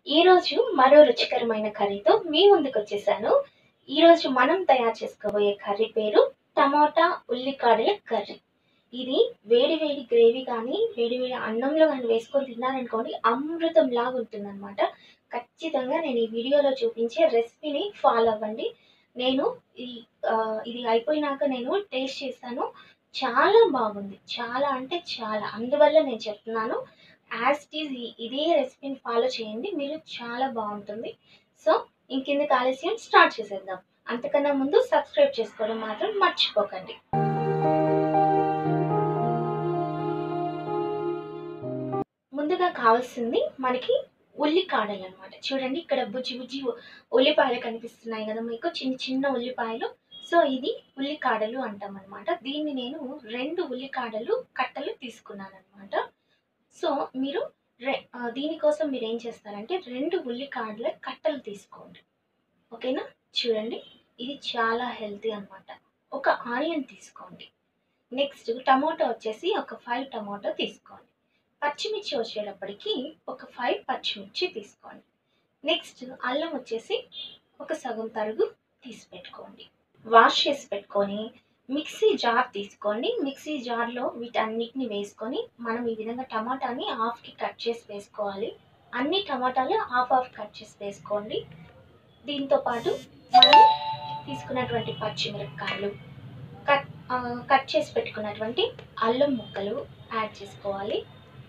ఈరోజు మరో రుచికరమైన కర్రీతో మీ ముందుకు వచ్చేసాను ఈరోజు మనం తయారు చేసుకోబోయే కర్రీ పేరు టమాటా ఉల్లికాడల కర్రీ ఇది వేడి వేడి గ్రేవీ కానీ వేడి వేడి అన్నంలో కానీ వేసుకొని తిన్నారనుకోండి అమృతం లాగా ఉంటుందన్నమాట ఖచ్చితంగా నేను ఈ వీడియోలో చూపించే రెసిపీని ఫాలో అవ్వండి నేను ఈ ఆ, ఇది అయిపోయినాక నేను టేస్ట్ చేస్తాను చాలా బాగుంది చాలా అంటే చాలా అందువల్ల నేను చెప్తున్నాను యాజ్ ఈజ్ ఇదే రెసిపీని ఫాలో చేయండి మీరు చాలా బాగుంటుంది సో ఇంకెందుకు ఆలస్యం స్టార్ట్ చేసేద్దాం అంతకన్నా ముందు సబ్స్క్రైబ్ చేసుకోవడం మాత్రం మర్చిపోకండి ముందుగా కావాల్సింది మనకి ఉల్లికాడలు అనమాట చూడండి ఇక్కడ బుజ్జి బుజ్జి ఉల్లిపాయలు కనిపిస్తున్నాయి కదా మీకు చిన్న చిన్న ఉల్లిపాయలు సో ఇది ఉల్లికాడలు అంటాం అనమాట దీన్ని నేను రెండు ఉల్లికాడలు కట్టలు తీసుకున్నాను అనమాట సో మీరు రె ఆ, దీనికోసం మీరు ఏం చేస్తారంటే రెండు ఉల్లికాడల కట్టలు తీసుకోండి ఓకేనా చూడండి ఇది చాలా హెల్తీ అన్నమాట ఒక ఆనియన్ తీసుకోండి నెక్స్ట్ టమాటో వచ్చేసి ఒక ఫైవ్ టమాటో తీసుకోండి పచ్చిమిర్చి వచ్చేటప్పటికి ఒక ఫైవ్ పచ్చిమిర్చి తీసుకోండి నెక్స్ట్ అల్లం వచ్చేసి ఒక సగం తరుగు తీసి పెట్టుకోండి వాష్ చేసి పెట్టుకొని మిక్సీ జార్ తీసుకోండి మిక్సీ జార్లో వీటన్నిటిని వేసుకొని మనం ఈ విధంగా టమాటాని హాఫ్కి కట్ చేసి వేసుకోవాలి అన్ని టమాటాలు హాఫ్ హాఫ్ కట్ చేసి వేసుకోండి దీంతో పాటు మనం తీసుకున్నటువంటి పచ్చిమిరపకాయలు కట్ ఆ, కట్ చేసి పెట్టుకున్నటువంటి అల్లం ముక్కలు యాడ్ చేసుకోవాలి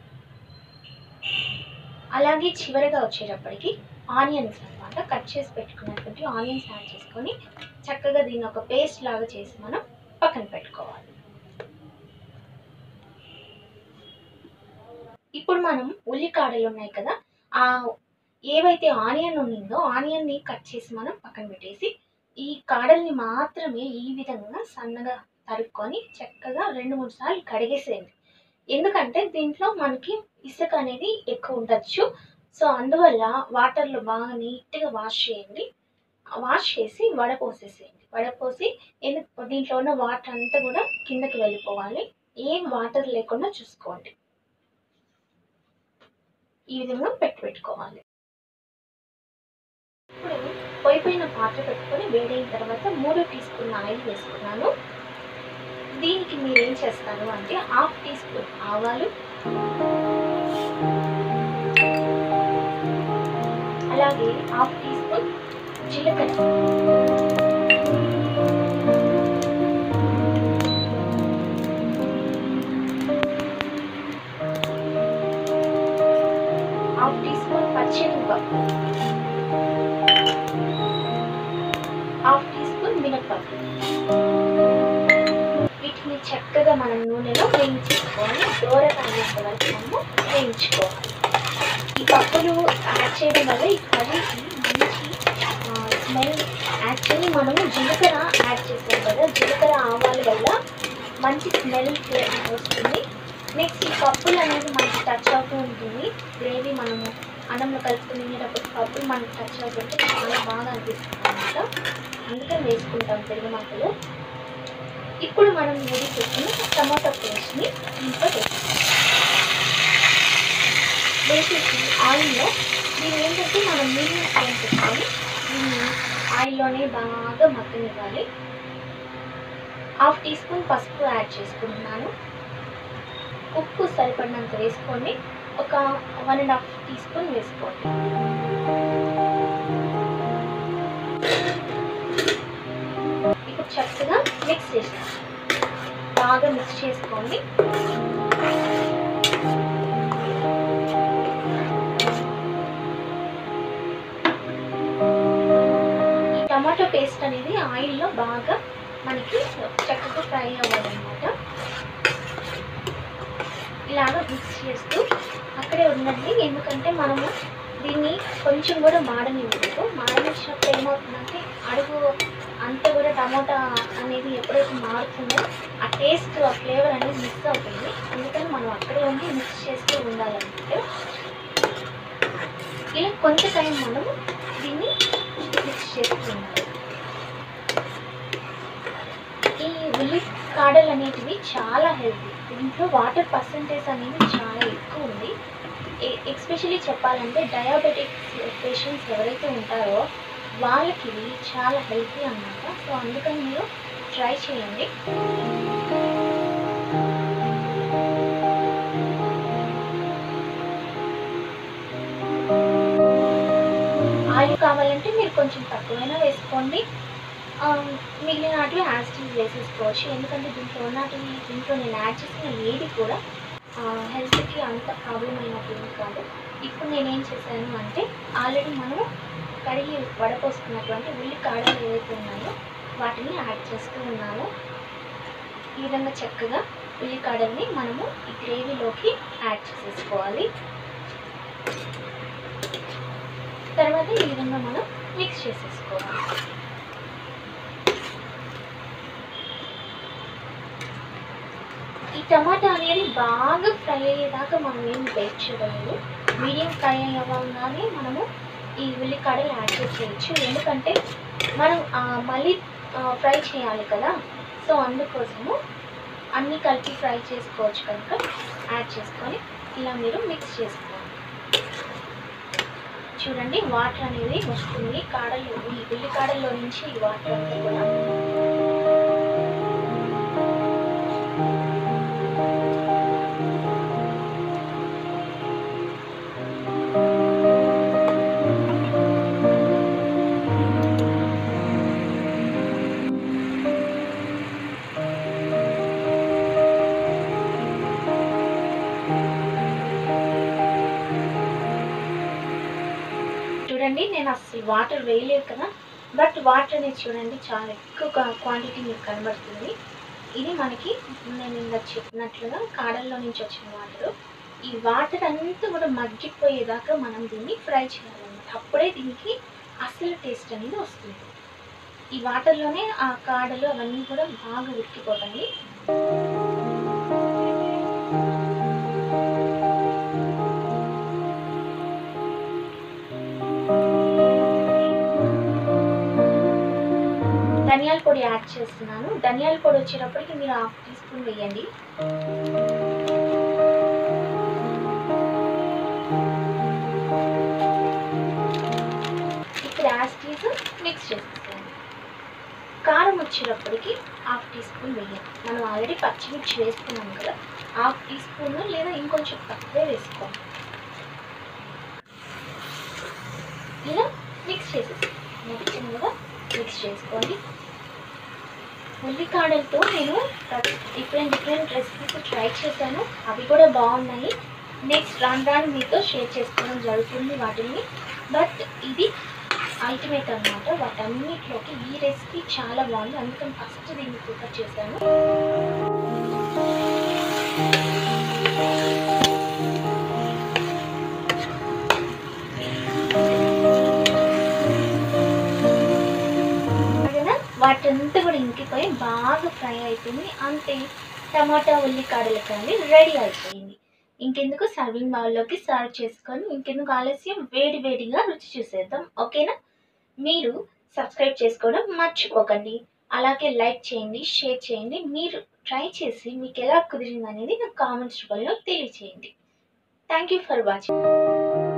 అలాగే చివరగా వచ్చేటప్పటికి ఆనియన్స్ అన్నమాట కట్ చేసి పెట్టుకున్నటువంటి ఆనియన్స్ యాడ్ చేసుకొని చక్కగా దీన్ని ఒక పేస్ట్ లాగా చేసి మనం పక్కన పెట్టుకోవాలి ఇప్పుడు మనం ఉల్లికాడలు ఉన్నాయి కదా ఆ ఏవైతే ఆనియన్ ఉండిందో ఆనియన్ని కట్ చేసి మనం పక్కన పెట్టేసి ఈ కాడల్ని మాత్రమే ఈ విధంగా సన్నగా తరుక్కొని చక్కగా రెండు మూడు సార్లు కడిగేసేయండి ఎందుకంటే దీంట్లో మనకి ఇసుక అనేది ఎక్కువ ఉండొచ్చు సో అందువల్ల వాటర్లో బాగా నీట్గా వాష్ చేయండి వాష్ చేసి వడపోసేసేయండి వడపోసి ఎందుకు దీంట్లో ఉన్న వాటర్ అంతా కూడా కిందకి వెళ్ళిపోవాలి ఏం వాటర్ లేకుండా చూసుకోండి ఈ విధంగా పెట్టి పెట్టుకోవాలి ఇప్పుడు పొయ్యి పైన పాత్ర పెట్టుకొని వేడైన తర్వాత మూడు టీ స్పూన్ ఆయిల్ వేసుకున్నాను దీనికి మీరు ఏం చేస్తారు అంటే హాఫ్ టీ స్పూన్ ఆవాలు అలాగే హాఫ్ టీ స్పూన్ జీలకర్ర హాఫ్ టీ స్పూన్ పచ్చిమిరపప్పు హాఫ్ టీ స్పూన్ మినప్పప్పు వీటిని చక్కగా మనం నూనెలో వేయించుకోవాలి దూరగా అయ్యేంత వరకు మనము వేయించుకోవాలి ఈ పప్పులు యాడ్ చేయడం వల్ల ఈ కర్రీకి మంచి స్మెల్ యాక్చువల్లీ మనము జీలకర్ర యాడ్ చేసాం కదా జీలకర్ర ఆవాల వల్ల మంచి స్మెల్ వస్తుంది నెక్స్ట్ ఈ పప్పులు అనేది మనకి టచ్ అవుతూ ఉంటుంది గ్రేవీ మనము అన్నంలో కలుపుకుని తినేటప్పుడు పప్పులు మనకి టచ్ అవుతుంటే చాలా బాగా అనిపిస్తుంది అనమాట అందుకని వేసుకుంటాం పెరుగు మక్కలు ఇప్పుడు మనం వేడి చేసిన టమాటో పేస్ట్ని ఇంట్లో వేసుకుంటాం వేసేసి ఆయిల్లో దీని ఏంటంటే మనం మీడియం ఫ్లేమ్ పెట్టుకొని దీన్ని ఆయిల్లోనే బాగా మగ్గనివ్వాలి హాఫ్ టీ స్పూన్ పసుపు యాడ్ చేసుకుంటున్నాను ఉప్పు సరిపడినంత వేసుకోండి ఒక one and half teaspoon వేసుకోండి ఇప్పుడు చక్కగా మిక్స్ చేసాం బాగా మిక్స్ చేసుకోండి ఈ టమాటో పేస్ట్ అనేది ఆయిల్లో బాగా మనకి చక్కగా ఫ్రై అవ్వాలన్నమాట ఇలాగ మిక్స్ చేస్తూ అక్కడే ఉండండి ఎందుకంటే మనము దీన్ని కొంచెం కూడా మాడనివ్వలేదు మాడనిచ్చినప్పుడు ఏమవుతుందంటే అడుగు అంతా కూడా టమాటా అనేది ఎప్పుడైతే మారుతుందో ఆ టేస్ట్ ఆ ఫ్లేవర్ అనేది మిక్స్ అవుతుంది అందుకని మనం అక్కడే ఉండి మిక్స్ చేస్తూ ఉండాలన్నమాట ఇలా కొంత టైం మనము దీన్ని మిక్స్ చేస్తూ ఉండాలి ఈ ఉల్లి కాడలు అనేటివి చాలా హెల్తీ దీంట్లో వాటర్ పర్సంటేజ్ అనేది చాలా ఎక్కువ ఉంది ఎక్స్పెషలీ చెప్పాలంటే డయాబెటిక్స్ పేషెంట్స్ ఎవరైతే ఉంటారో వాళ్ళకి ఇది చాలా హెల్తీ అన్నమాట సో అందుకని మీరు ట్రై చేయండి ఆయిల్ కావాలంటే మీరు కొంచెం తక్కువైనా వేసుకోండి ఆ, మిగిలిన వాటివి యాస్టీస్ వేసేసుకోవచ్చు ఎందుకంటే దీంట్లో ఉన్నటివి దీంట్లో నేను యాడ్ చేసిన ఏది కూడా హెల్త్కి అంత ప్రాబ్లం అయినట్టు ఏం కాదు ఇప్పుడు నేనేం చేశాను అంటే ఆల్రెడీ మనము కడిగి వడపోసుకున్నటువంటి ఉల్లి కాడలు ఏవైతే ఉన్నాయో వాటిని యాడ్ చేస్తూ ఉన్నాను ఈ విధంగా చక్కగా ఉల్లికాడల్ని మనము ఈ గ్రేవీలోకి యాడ్ చేసేసుకోవాలి తర్వాత ఈ విధంగా మనం మిక్స్ చేసేసుకోవాలి ఈ టమాటా అనేది బాగా ఫ్రై అయ్యేదాకా మనం ఏం వెయిట్ చేయలేదు మీడియం ఫ్రై అవ్వగానే మనము ఈ ఉల్లికాడలు యాడ్ చేసేయచ్చు ఎందుకంటే మనం ఆ, మళ్ళీ ఫ్రై చేయాలి కదా సో అందుకోసము అన్నీ కలిపి ఫ్రై చేసుకోవచ్చు కనుక యాడ్ చేసుకొని ఇలా మీరు మిక్స్ చేసుకోవాలి చూడండి వాటర్ అనేది వస్తుంది కాడలు ఈ ఉల్లి కాడల్లో నుంచి ఈ వాటర్ అంతా కూడా చూడండి నేను అసలు వాటర్ వేయలేదు కదా బట్ వాటర్ అనేది చూడండి చాలా ఎక్కువ క్వాంటిటీ మీకు కనబడుతుంది ఇది మనకి నేను ఇందాక చెప్పినట్లుగా కాడల్లో నుంచి వచ్చిన వాటర్ ఈ వాటర్ అంతా కూడా మగ్గిపోయేదాకా మనం దీన్ని ఫ్రై చేయాలన్నమాట అప్పుడే దీనికి అసలు టేస్ట్ అనేది వస్తుంది ఈ వాటర్లోనే ఆ కాడలు అవన్నీ కూడా బాగా ఉడికిపోతాయి ధనియాల పొడి యాడ్ చేస్తున్నాను ధనియాల పొడి వచ్చేటప్పటికి మీరు హాఫ్ టీ స్పూన్ వేయండి ఇప్పుడు యాస్టీస్ మిక్స్ చేసేసేయండి కారం వచ్చేటప్పటికి హాఫ్ టీ స్పూన్ వేయండి మనం ఆల్రెడీ పచ్చిమిర్చి వేసుకున్నాం కదా హాఫ్ టీ స్పూన్ లేదా ఇంకొంచెం తక్కువే వేసుకోండి ఇలా మిక్స్ చేసేసి మొత్తం కూడా మిక్స్ చేసుకోండి ఉల్లికాడలతో నేను డిఫరెంట్ డిఫరెంట్ రెసిపీస్ ట్రై చేశాను అవి కూడా బాగున్నాయి నెక్స్ట్ రాను రాను మీతో షేర్ చేసుకోవడం జరుగుతుంది వాటిని బట్ ఇది అల్టిమేట్ అనమాట వాటన్నిటిలోకి ఈ రెసిపీ చాలా బాగుంది అందుకని ఫస్ట్ దీన్ని ప్రిఫర్ చేశాను కదా వాటంతా కూడా ఇంకిపోయి బాగా ఫ్రై అయిపోయింది అంతే టమాటా ఉల్లికాడల కర్రీ రెడీ అయిపోయింది ఇంకెందుకు సర్వింగ్ బౌల్లోకి సర్వ్ చేసుకొని ఇంకెందుకు ఆలస్యం వేడి వేడిగా రుచి చూసేద్దాం ఓకేనా మీరు సబ్స్క్రైబ్ చేసుకోవడం మర్చిపోకండి అలాగే లైక్ చేయండి షేర్ చేయండి మీరు ట్రై చేసి మీకు ఎలా కుదిరింది అనేది నాకు కామెంట్స్ రూపంలో తెలియచేయండి థ్యాంక్ యూ ఫర్ వాచింగ్